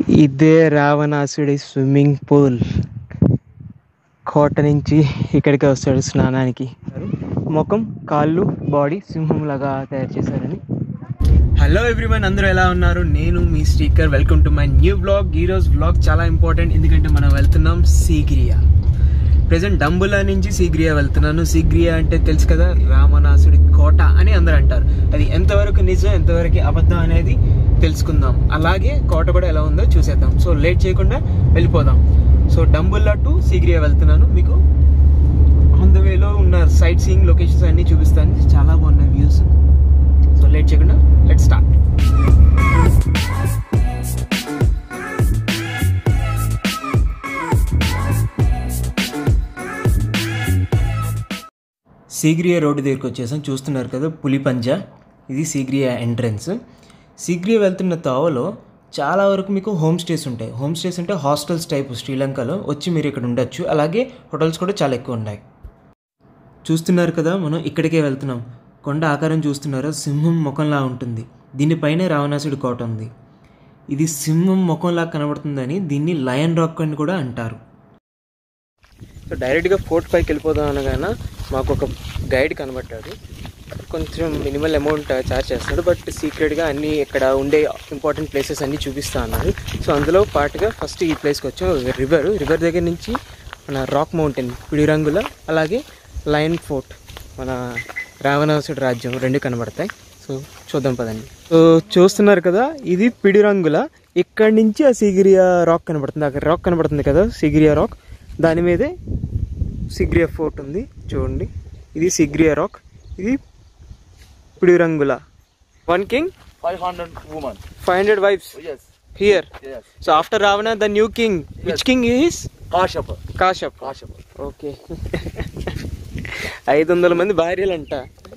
ఇదే రావణాసుడి swimming pool కోట నుంచి ఇక్కడికి వస్తాడు స్నానానికి ముఖం కాళ్ళు బాడీ సింహం లాగా తయారు చేశారని హలో ఎవ్రీవన్ అందరూ ఎలా ఉన్నారు నేను మీ speaker welcome to my new blog ఈ రోజు బ్లాగ్ చాలా ఇంపార్టెంట్ ఎందుకంటే మనం వెళ్తున్నాం సీగిరియా ప్రజెంట్ డంబులా నుంచి సీగ్రియా వెళ్తున్నాను సీగ్రియా అంటే తెలుసు కదా రామనాసుడి కోట అని అందరూ అంటారు అది ఎంతవరకు నిజం ఎంతవరకు అబద్ధం అనేది తెలుసుకుందాం అలాగే కోట కూడా ఎలా ఉందో చూసేద్దాం సో లేట్ చేయకుండా వెళ్ళిపోదాం సో డంబుల్లా టు సీగ్రియా వెళ్తున్నాను మీకు ఆన్ ద వేలో ఉన్న సైట్ సీయింగ్ లొకేషన్స్ అన్ని చూపిస్తాను చాలా బాగున్నాయి వ్యూస్ సో లేట్ చేయకుండా లెట్ స్టార్ట్ సీగ్రియా రోడ్డు దగ్గరికి వచ్చేసాం చూస్తున్నారు కదా పులిపంజా ఇది సీగ్రియా ఎంట్రన్స్ సీగ్రియా వెళ్తున్న తావలో చాలా వరకు మీకు హోమ్ స్టేస్ ఉంటాయి హోమ్ స్టేస్ అంటే హాస్టల్స్ టైప్ శ్రీలంకలో వచ్చి మీరు ఇక్కడ ఉండొచ్చు అలాగే హోటల్స్ కూడా చాలా ఎక్కువ ఉన్నాయి చూస్తున్నారు కదా మనం ఇక్కడికే వెళ్తున్నాం కొండ ఆకారం చూస్తున్నారా సింహం ముఖంలా ఉంటుంది దీనిపైనే రావణాసుడి కోట ఉంది ఇది సింహం ముఖంలా కనబడుతుందని దీన్ని లయన్ రాక్ అని కూడా అంటారు సో డైరెక్ట్గా ఫోర్ట్ పైకి వెళ్ళిపోదాం అనగానే మాకు ఒక గైడ్ కనబడ్డాడు కొంచెం మినిమల్ అమౌంట్ ఛార్జ్ చేస్తున్నాడు బట్ సీక్రెట్గా అన్నీ ఇక్కడ ఉండే ఇంపార్టెంట్ ప్లేసెస్ అన్నీ చూపిస్తా అన్నాడు సో అందులో పాటుగా ఫస్ట్ ఈ ప్లేస్కి వచ్చాం రివర్ రివర్ దగ్గర నుంచి మన రాక్ మౌంటైన్ పిడిరంగుల అలాగే లయన్ ఫోర్ట్ మన రావణాసుడి రాజ్యం రెండు కనబడతాయి సో చూద్దాం పదండి సో చూస్తున్నారు కదా ఇది పిడిరంగుల ఇక్కడి నుంచి ఆ సిగిరియా రాక్ కనబడుతుంది అక్కడ రాక్ కనబడుతుంది కదా సిగిరియా రాక్ దాని మీదే సిగ్రియా ఫోర్ట్ ఉంది చూడండి ఇది సిగ్రియా రాక్ ఇది Pidurangala one king 500 women. Five hundred wives Yes, here yes. So after Ravana the new king which king is Kashapa. Kashyap Kashapa. Okay ఐదు వందల మంది భార్యలంట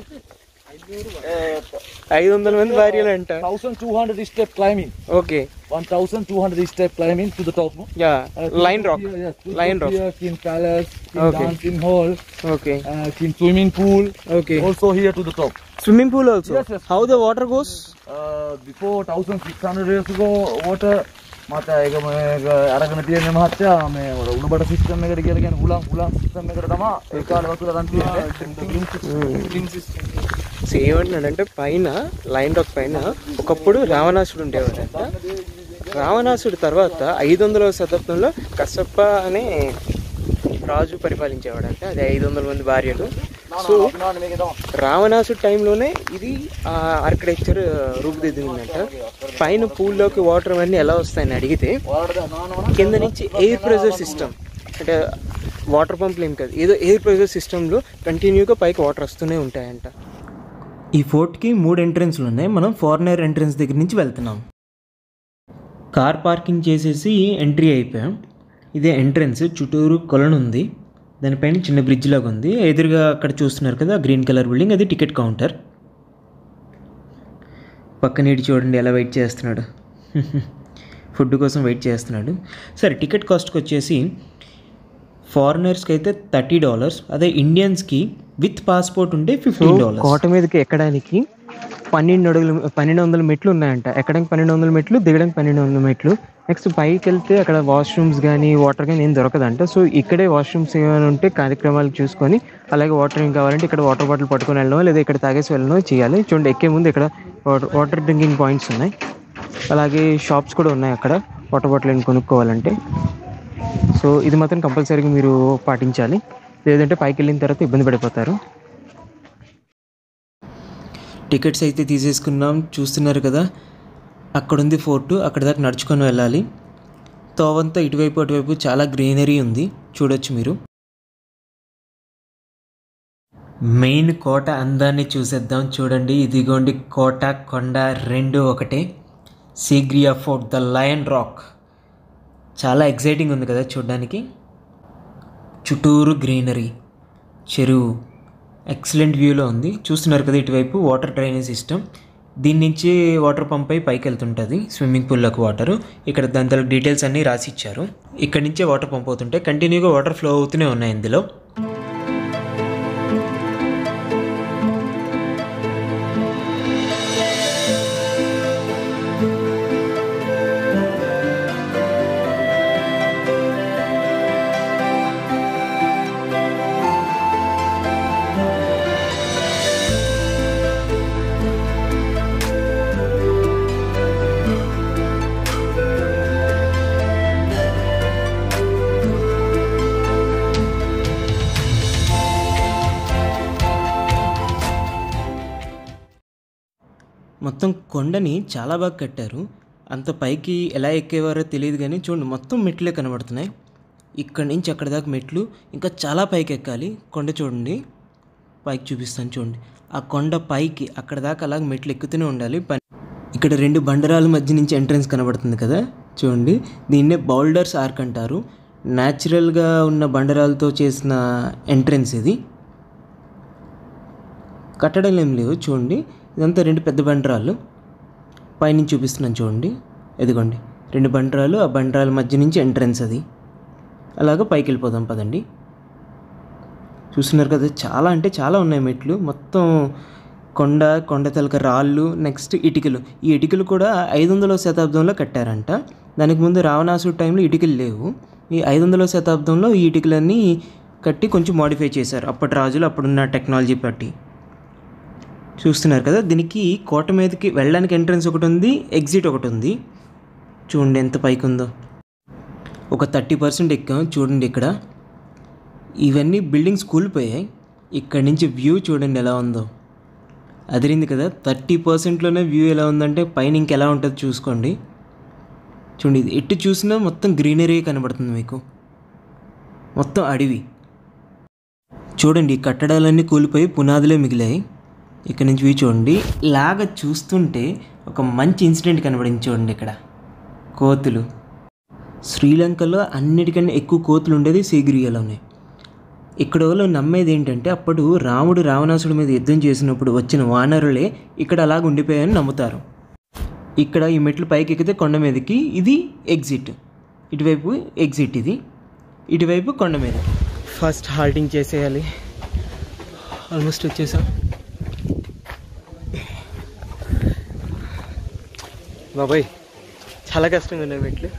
ఐదు వందల మంది భార్యలంట 1200 step climbing. Okay 1200 step climbing to the top. no? Yeah Uh, lion rock Here, yes, to Lion top rock. Here, King Palace, King Okay. Dancing Hall, okay uh, King Swimming Pool. Okay Also here to the top. Swimming pool also Yes, yes. How the water goes Uh, before 1600 years ago, water මත ඒක මේ අරගෙන තියෙන මහත්තයා මේ වල උණු බඩ සිස්ටම් එකට කියලා කියන්නේ හුලං හුලං සිස්ටම් එකට තමයි ඒ කාලේ වතුර අරන් තියෙන්නේ. సో ఏమంటున్నాడంటే పైన లైన్ రాక్ పైన ఒకప్పుడు రావణాసుడు ఉండేవాడంట రావణాసుడు తర్వాత ఐదు వందల శతాబ్దంలో కసప్ప అనే రాజు పరిపాలించేవాడంట అది ఐదు వందల మంది భార్యలు సో නෝන මේක තමයි. రావణాసుడు టైంలోనే ఇది ఆర్కిటెక్చర్ రూపుదిద్దిందంట పైన పూల్లోకి వాటర్ అన్నీ ఎలా వస్తాయని అడిగితే ඔයාලට දානවා కింద నుంచి ఎయిర్ ప్రెజర్ సిస్టమ్ అంటే వాటర్ పంపులు ఏం కాదు ఏదో ఎయిర్ ప్రెజర్ సిస్టంలో కంటిన్యూగా పైకి వాటర్ వస్తూనే ఉంటాయంట ఈ ఫోర్ట్కి మూడు ఎంట్రన్స్లు ఉన్నాయి మనం ఫారినర్ ఎంట్రన్స్ దగ్గర నుంచి వెళ్తున్నాం కార్ పార్కింగ్ చేసేసి ఎంట్రీ అయిపోయాం ఇదే ఎంట్రన్స్ చుట్టూరు కొలను ఉంది దానిపైన చిన్న బ్రిడ్జ్ లాగా ఉంది ఎదురుగా అక్కడ చూస్తున్నారు కదా గ్రీన్ కలర్ బిల్డింగ్ అది టికెట్ కౌంటర్ పక్కన ఇటు చూడండి ఎలా వెయిట్ చేస్తున్నాడు ఫుడ్ కోసం వెయిట్ చేస్తున్నాడు సరే టికెట్ కాస్ట్కి వచ్చేసి ఫారినర్స్కి అయితే థర్టీ డాలర్స్ అదే ఇండియన్స్కి విత్ పాస్పోర్ట్ ఉంటే ఫిఫ్టీన్ డాలర్స్ కోట మీదకి ఎక్కడానికి పన్నెండు అడుగులు పన్నెండు వందల మెట్లు ఉన్నాయంట ఎక్కడానికి పన్నెండు వందల మెట్లు దిగడానికి పన్నెండు వందల మెట్లు నెక్స్ట్ పైకి వెళ్తే అక్కడ వాష్రూమ్స్ కానీ వాటర్ కానీ ఏం దొరకదంట సో ఇక్కడే వాష్రూమ్స్ ఏమైనా ఉంటే కార్యక్రమాలు చూసుకొని అలాగే వాటర్ ఏం కావాలంటే ఇక్కడ వాటర్ బాటిల్ పట్టుకొని వెళ్ళడం లేదా ఇక్కడ తాగేసి వెళ్ళడం చేయాలి చూడండి ఎక్కే ముందు ఇక్కడ వాటర్ వాటర్ డ్రింకింగ్ పాయింట్స్ ఉన్నాయి అలాగే షాప్స్ కూడా ఉన్నాయి అక్కడ వాటర్ బాటిల్ ఏం కొనుక్కోవాలంటే సో ఇది మాత్రం కంపల్సరీగా మీరు పాటించాలి లేదంటే పైకి వెళ్ళిన తర్వాత ఇబ్బంది పడిపోతారు టికెట్స్ అయితే తీసేసుకున్నాం చూస్తున్నారు కదా అక్కడ ఉంది ఫోర్టు అక్కడ దాకా నడుచుకొని వెళ్ళాలి తోవంతా ఇటువైపు అటువైపు చాలా గ్రీనరీ ఉంది చూడొచ్చు మీరు మెయిన్ కోట అందాన్ని చూసేద్దాం చూడండి ఇదిగోండి కోట కొండ రెండు ఒకటే Sigiriya fort the lion rock చాలా ఎగ్జైటింగ్ ఉంది కదా చూడడానికి చుట్టూరు గ్రీనరీ చెరువు ఎక్సలెంట్ వ్యూలో ఉంది చూస్తున్నారు కదా ఇటువైపు వాటర్ డ్రైనేజ్ సిస్టమ్ దీని నుంచి వాటర్ పంప్ అయి పైకి వెళ్తుంటుంది స్విమ్మింగ్ పూల్లోకి వాటర్ ఇక్కడ దాని తల డీటెయిల్స్ అన్నీ రాసి ఇచ్చారు ఇక్కడ నుంచే వాటర్ పంప్ అవుతుంటాయి కంటిన్యూగా వాటర్ ఫ్లో అవుతూనే ఉన్నాయి ఇందులో మొత్తం కొండని చాలా బాగా కట్టారు అంత పైకి ఎలా ఎక్కేవారో తెలియదు కానీ చూడండి మొత్తం మెట్లే కనబడుతున్నాయి ఇక్కడి నుంచి అక్కడ దాకా మెట్లు ఇంకా చాలా పైకి ఎక్కాలి కొండ చూడండి పైకి చూపిస్తాను చూడండి ఆ కొండ పైకి అక్కడ దాకా అలాగ మెట్లు ఎక్కుతూనే ఉండాలి పని ఇక్కడ రెండు బండరాల మధ్య నుంచి ఎంట్రన్స్ కనబడుతుంది కదా చూడండి దీన్నే బౌల్డర్స్ ఆర్క్ అంటారు న్యాచురల్గా ఉన్న బండరాలతో చేసిన ఎంట్రన్స్ ఇది కట్టడాలు ఏం లేవు చూడండి ఇదంతా రెండు పెద్ద బండరాలు పైనుంచి చూపిస్తున్నాను చూడండి ఇదిగోండి రెండు బండరాలు ఆ బండరాల మధ్య నుంచి ఎంట్రన్స్ అది అలాగ పైకి వెళ్ళిపోదాం పదండి చూస్తున్నారు కదా చాలా అంటే చాలా ఉన్నాయి మెట్లు మొత్తం కొండ కొండ తలక రాళ్ళు నెక్స్ట్ ఇటుకలు ఈ ఇటుకలు కూడా ఐదు వందల శతాబ్దంలో కట్టారంట దానికి ముందు రావణాసుడు టైంలో ఇటుకలు లేవు ఈ ఐదు వందల శతాబ్దంలో ఈ ఇటుకలన్నీ కట్టి కొంచెం మాడిఫై చేశారు అప్పటి రాజులు అప్పుడున్న టెక్నాలజీ బట్టి చూస్తున్నారు కదా దీనికి కోట మీదకి వెళ్ళడానికి ఎంట్రన్స్ ఒకటి ఉంది ఎగ్జిట్ ఒకటి ఉంది చూడండి ఎంత పైకి ఉందో ఒక థర్టీ పర్సెంట్ ఎక్కాం చూడండి ఇక్కడ ఇవన్నీ బిల్డింగ్స్ కూలిపోయాయి ఇక్కడి నుంచి వ్యూ చూడండి ఎలా ఉందో అదిరింది కదా థర్టీ పర్సెంట్లోనే వ్యూ ఎలా ఉందంటే పైన ఇంకెలా ఉంటుందో చూసుకోండి చూడండి ఇది ఎటు చూసినా మొత్తం గ్రీనరీ కనబడుతుంది మీకు మొత్తం అడవి చూడండి ఈ కట్టడాలన్నీ కూలిపోయి పునాదులే మిగిలాయి ఇక్కడ నుంచి వ్యూ చూడండి ఇలాగ చూస్తుంటే ఒక మంచి ఇన్సిడెంట్ కనబడింది చూడండి ఇక్కడ కోతులు శ్రీలంకలో అన్నిటికన్నా ఎక్కువ కోతులు ఉండేది సీగిరియాలోనే ఇక్కడ వాళ్ళు నమ్మేది ఏంటంటే అప్పుడు రాముడు రావణాసుడి మీద యుద్ధం చేసినప్పుడు వచ్చిన వానరులే ఇక్కడ అలాగ ఉండిపోయాయని నమ్ముతారు ఇక్కడ ఈ మెట్లు పైకి ఎక్కితే కొండ మీదకి ఇది ఎగ్జిట్ ఇటువైపు ఎగ్జిట్ ఇది ఇటువైపు కొండ మీద ఫస్ట్ హాల్టింగ్ చేసేయాలి ఆల్మోస్ట్ వచ్చేసాం బాబాయ్ చాలా కష్టంగా ఉన్నాయి మెట్లు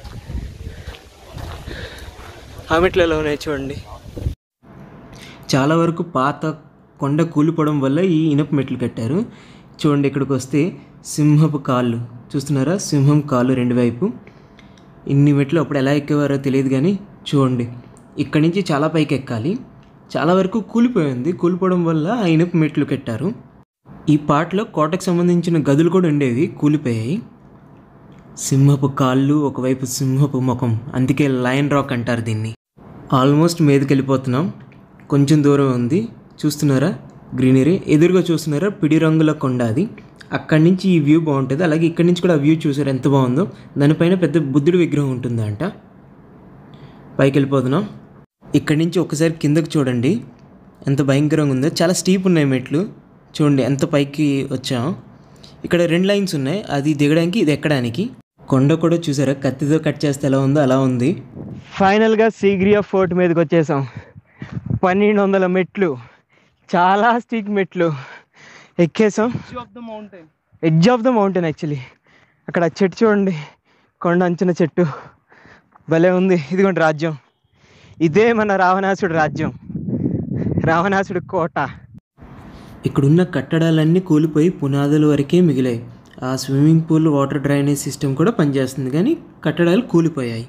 ఆ మెట్లు ఎలా ఉన్నాయి చూడండి చాలా వరకు పాత కొండ కూలిపోవడం వల్ల ఈ ఇనుప మెట్లు కట్టారు చూడండి ఇక్కడికి వస్తే సింహపు కాళ్ళు చూస్తున్నారా సింహం కాళ్ళు రెండు వైపు ఇన్ని మెట్లు అప్పుడు ఎలా ఎక్కేవారో తెలియదు కానీ చూడండి ఇక్కడి నుంచి చాలా పైకి ఎక్కాలి చాలా వరకు కూలిపోయింది కూలిపోవడం వల్ల ఆ ఇనుప మెట్లు కట్టారు ఈ పాటలో కోటకు సంబంధించిన గదులు కూడా ఉండేవి కూలిపోయాయి సింహపు కాళ్ళు ఒకవైపు సింహపు ముఖం అందుకే లయన్ రాక్ అంటారు దీన్ని ఆల్మోస్ట్ మీదకి వెళ్ళిపోతున్నాం కొంచెం దూరం ఉంది చూస్తున్నారా గ్రీనరీ ఎదురుగా చూస్తున్నారా పిడి రంగుల కొండ అది అక్కడి నుంచి ఈ వ్యూ బాగుంటుంది అలాగే ఇక్కడి నుంచి కూడా ఆ వ్యూ చూసారు ఎంత బాగుందో దానిపైన పెద్ద బుద్ధుడి విగ్రహం ఉంటుందంట పైకి వెళ్ళిపోతున్నాం ఇక్కడి నుంచి ఒకసారి కిందకి చూడండి ఎంత భయంకరంగా ఉందో చాలా స్టీప్ ఉన్నాయి మెట్లు చూడండి ఎంత పైకి వచ్చాం ఇక్కడ రెండు లైన్స్ ఉన్నాయి అది దిగడానికి ఇది ఎక్కడానికి కొండ కూడా చూసారా కత్తితో కట్ చేస్తే ఎలా ఉందో అలా ఉంది ఫైనల్గా సీగ్రియా ఫోర్ట్ మీదకి వచ్చేసాం పన్నెండు వందల మెట్లు చాలా స్టీక్ మెట్లు ఎక్కేసాం of the mountain edge of the mountain actually అక్కడ ఆ చెట్టు చూడండి కొండ అంచున చెట్టు భలే ఉంది ఇదిగోండి రాజ్యం ఇదే మన రావణాసుడు రాజ్యం రావణాసుడు కోట ఇక్కడున్న కట్టడాలన్నీ కూలిపోయి పునాదుల వరకే మిగిలాయి ఆ swimming pool water drainage system కూడా పనిచేస్తుంది కానీ కట్టడాలు కూలిపోయాయి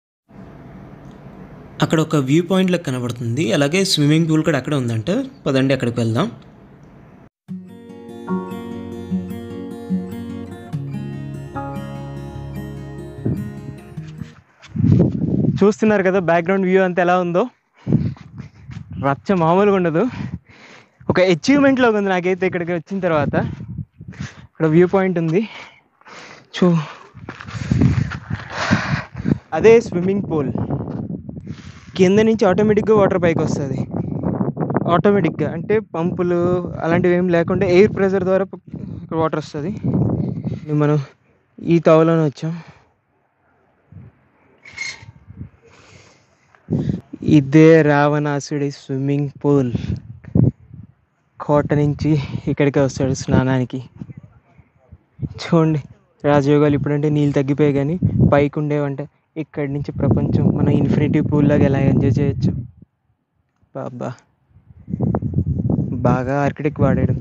అక్కడ ఒక వ్యూ పాయింట్ లెక్క కనబడుతుంది అలాగే స్విమ్మింగ్ పూల్ కూడా అక్కడ ఉందంట పదండి అక్కడికి వెళ్దాం చూస్తున్నారు కదా బ్యాక్గ్రౌండ్ వ్యూ అంతా ఎలా ఉందో రచ్చ మామూలుగా ఉండదు ఒక అచీవ్మెంట్ లాగా ఉంది నాకైతే ఇక్కడికి వచ్చిన తర్వాత ఇక్కడ వ్యూ పాయింట్ ఉంది చూ అదే స్విమ్మింగ్ పూల్ కింద నుంచి ఆటోమేటిక్గా వాటర్ పైకి వస్తుంది ఆటోమేటిక్గా అంటే పంపులు అలాంటివి ఏం లేకుండా ఎయిర్ ప్రెషర్ ద్వారా ఇక్కడ వాటర్ వస్తుంది మనం ఈ తావులోనే వచ్చాం ఇదే రావణాసుడి స్విమ్మింగ్ పూల్ కోట నుంచి ఇక్కడికే వస్తాడు స్నానానికి చూడండి రాజయోగాలు ఇప్పుడంటే నీళ్ళు తగ్గిపోయాయి కానీ పైకి ఉండేవంటే ఇక్కడి నుంచి ప్రపంచం మన ఇన్ఫినిటీ పూల్ లాగా ఎలా ఎంజాయ్ చేయొచ్చు బాబా బాగా ఆర్కిటెక్ట్ వాడాడు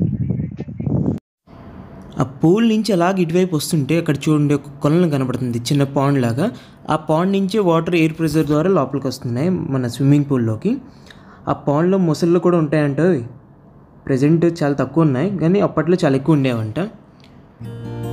ఆ పూల్ నుంచి అలాగ ఇటువైపు వస్తుంటే అక్కడ చూడండి ఒక కొలను కనబడుతుంది చిన్న పాండ్ లాగా ఆ పాండ్ నుంచి వాటర్ ఎయిర్ ప్రెషర్ ద్వారా లోపలికి వస్తున్నాయి మన స్విమ్మింగ్ పూల్లోకి ఆ పాండ్లో మొసళ్ళు కూడా ఉంటాయంట ప్రజెంట్ చాలా తక్కువ ఉన్నాయి కానీ అప్పట్లో చాలా ఎక్కువ ఉండేవంట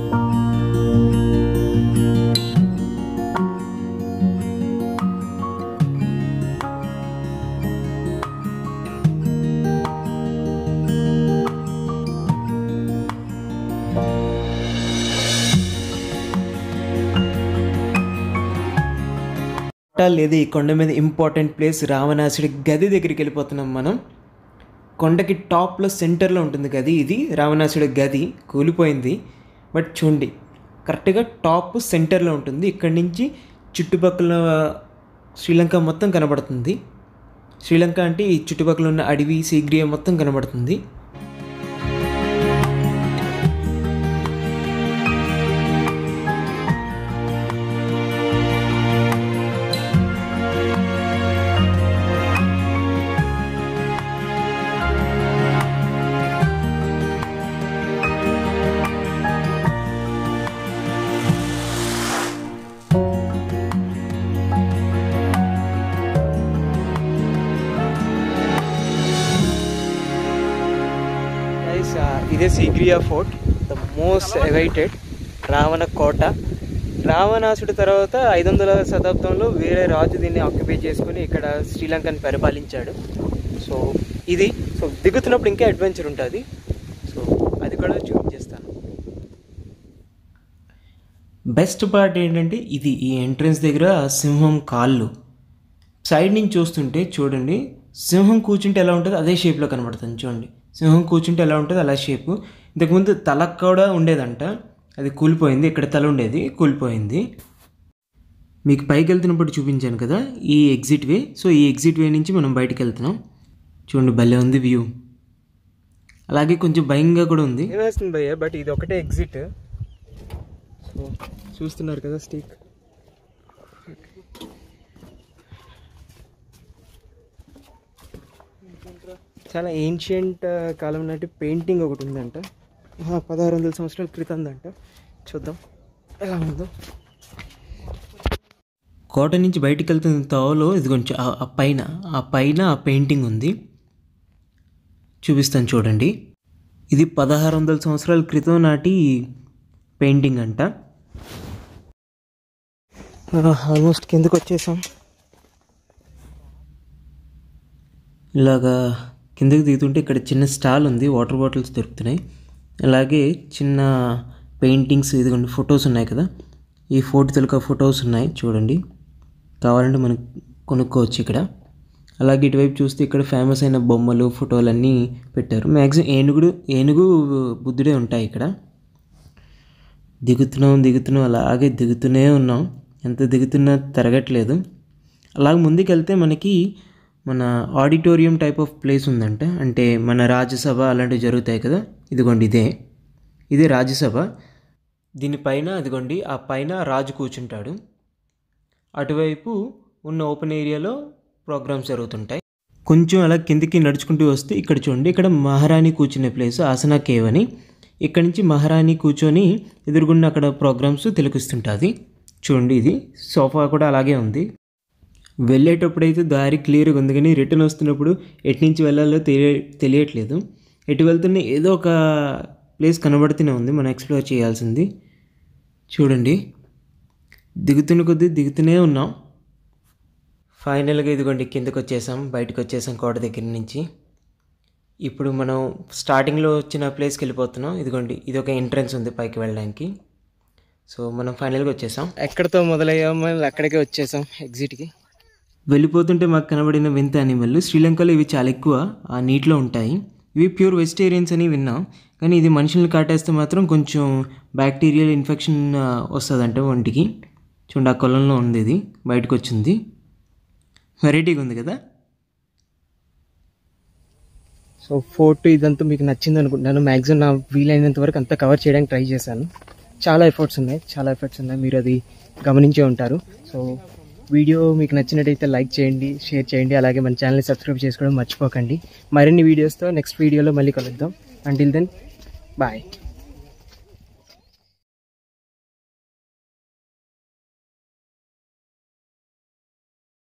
లేదా ఈ కొండ మీద ఇంపార్టెంట్ ప్లేస్ రావణాసుడి గది దగ్గరికి వెళ్ళిపోతున్నాం మనం కొండకి టాప్లో సెంటర్లో ఉంటుంది గది ఇది రావణాసుడి గది కూలిపోయింది బట్ చూడండి కరెక్ట్గా టాప్ సెంటర్లో ఉంటుంది ఇక్కడి నుంచి చుట్టుపక్కల శ్రీలంక మొత్తం కనబడుతుంది శ్రీలంక అంటే ఈ చుట్టుపక్కల ఉన్న అడవి సీగ్రియ మొత్తం కనబడుతుంది గైస్ ఇదే Sigiriya fort the most awaited Ravana కోట రావణాసుడి తర్వాత ఐదు వందల శతాబ్దంలో వేరే రాజు దీన్ని ఆక్యుపై చేసుకుని ఇక్కడ శ్రీలంకని పరిపాలించాడు సో ఇది సో దిగుతున్నప్పుడు ఇంకా అడ్వెంచర్ ఉంటుంది సో అది కూడా చూపించేస్తాను బెస్ట్ పార్ట్ ఏంటంటే ఇది ఈ ఎంట్రన్స్ దగ్గర సింహం కాళ్ళు సైడ్ నుంచి చూస్తుంటే చూడండి సింహం కూర్చుంటే ఎలా ఉంటుందో అదే షేప్లో కనబడుతుంది చూడండి సింహం కూర్చుంటే ఎలా ఉంటుంది అలా షేపు ఇంతకుముందు తల కూడా ఉండేదంట అది కూలిపోయింది ఇక్కడ తల ఉండేది కూలిపోయింది మీకు పైకి వెళ్తున్నప్పుడు చూపించాను కదా ఈ ఎగ్జిట్ వే సో ఈ ఎగ్జిట్ వే నుంచి మనం బయటికి వెళ్తున్నాం చూడండి భలే ఉంది వ్యూ అలాగే కొంచెం భయంగా కూడా ఉంది ఏమేస్తుంది భయ్య బట్ ఇది ఒకటే ఎగ్జిట్ సో చూస్తున్నారు కదా స్టిక్ చాలా ఏన్షియంట్ కాలం నాటి పెయింటింగ్ ఒకటి ఉందంట ఆ, పదహారు వందల సంవత్సరాల క్రితం అంట చూద్దాం ఎలా ఉందో కోట నుంచి బయటికి వెళ్తున్న తోవలో ఇది కొంచెం ఆ- ఆ పైన ఆ పైన ఆ పెయింటింగ్ ఉంది చూపిస్తాను చూడండి ఇది పదహారు వందల సంవత్సరాల క్రితం నాటి పెయింటింగ్ అంట ఆల్మోస్ట్ కిందకు వచ్చేసాం ఇలాగా కిందకి దిగుతుంటే ఇక్కడ చిన్న స్టాల్ ఉంది వాటర్ బాటిల్స్ దొరుకుతున్నాయి అలాగే చిన్న పెయింటింగ్స్ ఇదిగోండి ఫొటోస్ ఉన్నాయి కదా ఈ ఫోటో తెలుక ఫొటోస్ ఉన్నాయి చూడండి కావాలంటే మనం కొనుక్కోవచ్చు ఇక్కడ అలాగే ఇటువైపు చూస్తే ఇక్కడ ఫేమస్ అయిన బొమ్మలు ఫోటోలు అన్నీ పెట్టారు మ్యాక్సిమం ఏనుగుడు ఏనుగు బుద్ధుడే ఉంటాయి ఇక్కడ దిగుతున్నాం దిగుతున్నాం అలాగే దిగుతూనే ఉన్నాం ఎంత దిగుతున్నా తరగట్లేదు అలాగే ముందుకు వెళ్తే మనకి మన ఆడిటోరియం టైప్ ఆఫ్ ప్లేస్ ఉందంట అంటే మన రాజ్యసభ అలాంటివి జరుగుతాయి కదా ఇదిగోండి ఇదే ఇదే రాజ్యసభ దీనిపైన అదిగోండి ఆ పైన రాజు కూర్చుంటాడు అటువైపు ఉన్న ఓపెన్ ఏరియాలో ప్రోగ్రామ్స్ జరుగుతుంటాయి కొంచెం అలా కిందికి నడుచుకుంటూ వస్తే ఇక్కడ చూడండి ఇక్కడ మహారాణి కూర్చునే ప్లేస్ ఆసనా కేవ్ అని ఇక్కడ నుంచి మహారాణి కూర్చొని ఎదురుగున్న అక్కడ ప్రోగ్రామ్స్ తిలకిస్తుంటుంది చూడండి ఇది సోఫా కూడా అలాగే ఉంది వెళ్ళేటప్పుడైతే దారి క్లియర్గా ఉంది కానీ రిటర్న్ వస్తున్నప్పుడు ఎటు నుంచి వెళ్ళాలో తెలియ తెలియట్లేదు ఎటు వెళ్తున్న ఏదో ఒక ప్లేస్ కనబడుతూనే ఉంది మనం ఎక్స్ప్లోర్ చేయాల్సింది చూడండి దిగుతున్న కొద్దీ దిగుతూనే ఉన్నాం ఫైనల్గా ఇదిగోండి కిందకు వచ్చేసాం బయటకు వచ్చేసాం కోట దగ్గర నుంచి ఇప్పుడు మనం స్టార్టింగ్లో వచ్చిన ప్లేస్కి వెళ్ళిపోతున్నాం ఇదిగోండి ఇది ఒక ఎంట్రన్స్ ఉంది పైకి వెళ్ళడానికి సో మనం ఫైనల్గా వచ్చేసాం ఎక్కడితో మొదలయ్యామో అక్కడికే వచ్చేసాం ఎగ్జిట్కి వెళ్ళిపోతుంటే మాకు కనబడిన వింత అనిమల్ శ్రీలంకలో ఇవి చాలా ఎక్కువ ఆ నీటిలో ఉంటాయి ఇవి ప్యూర్ వెజిటేరియన్స్ అని విన్నాం కానీ ఇది మనుషుల్ని కాటేస్తే మాత్రం కొంచెం బ్యాక్టీరియల్ ఇన్ఫెక్షన్ వస్తుందంట ఒంటికి చూడండి ఆ కొలంలో ఉంది ఇది బయటకు వచ్చింది వెరైటీగా ఉంది కదా సో ఫోటో ఇదంతా మీకు నచ్చింది అనుకుంటున్నాను మ్యాక్సిమం నా వీలైనంత వరకు అంతా కవర్ చేయడానికి ట్రై చేశాను చాలా ఎఫర్ట్స్ ఉన్నాయి చాలా ఎఫర్ట్స్ ఉన్నాయి మీరు అది గమనించే ఉంటారు సో వీడియో మీకు నచ్చినట్టయితే లైక్ చేయండి షేర్ చేయండి అలాగే మన ఛానల్ని సబ్స్క్రైబ్ చేసుకోవడం మర్చిపోకండి మరిన్ని వీడియోస్తో నెక్స్ట్ వీడియోలో మళ్ళీ కలుద్దాం అంటిల్ దెన్ బాయ్